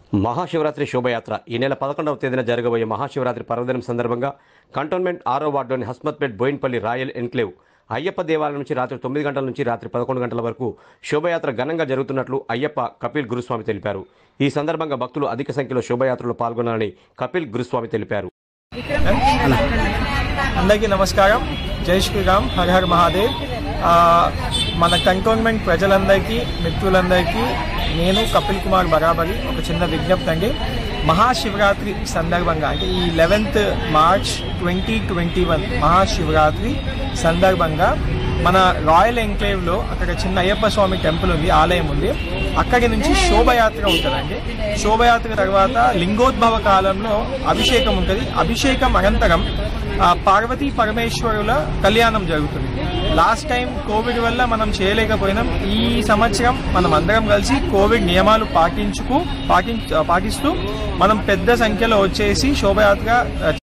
మహాశివరాత్రి శోభయాత్ర ఈ నెల పదకొండవ తేదీన జరగబోయే మహాశివరాత్రి పర్వదినం సందర్భంగా కంటోన్మెంట్ ఆరో వార్డులోని హస్మత్పేట్ బోయిన్పల్లి రాయల్ ఎన్క్లేవ్ అయ్యప్ప దేవాలయం నుంచి రాత్రి తొమ్మిది గంటల నుంచి రాత్రి పదకొండు గంటల వరకు శోభయాత్ర ఘనంగా జరుగుతున్నట్లు అయ్యప్ప కపిల్ గురుస్వామి తెలిపారు ఈ సందర్భంగా భక్తులు అధిక సంఖ్యలో శోభయాత్రలో పాల్గొనాలని కపిల్ గురుస్వామి తెలిపారు అందరికీ నమస్కారం జై శ్రీరామ్ హర్ హర్ మహాదేవ్ ఆ, మన కంటోన్మెంట్ ప్రజలందరికీ మిత్రులందరికీ నేను కపిల్ కుమార్ బరాబరి ఒక చిన్న విజ్ఞప్తి అండి మహాశివరాత్రి సందర్భంగా అంటే ఈ eleventh March twenty twenty one Mahashivratri సందర్భంగా మన రాయల్ ఎంక్లేవ్లో అక్కడ చిన్న అయ్యప్ప స్వామి టెంపుల్ ఉంది ఆలయం ఉంది అక్కడి నుంచి శోభయాత్ర ఉంటుందండి శోభయాత్ర తర్వాత లింగోద్భవ కాలంలో అభిషేకం ఉంటుంది అభిషేకం అనంతరం ఆ, పార్వతీ పరమేశ్వరుల కళ్యాణం జరుగుతుంది లాస్ట్ టైం కోవిడ్ వల్ల మనం చేయలేకపోయినాం ఈ సంవత్సరం మనం అందరం కలిసి కోవిడ్ నియమాలు పాటించుకు పాటించ పాటిస్తూ మనం పెద్ద సంఖ్యలో వచ్చేసి శోభయాత్ర ఆ,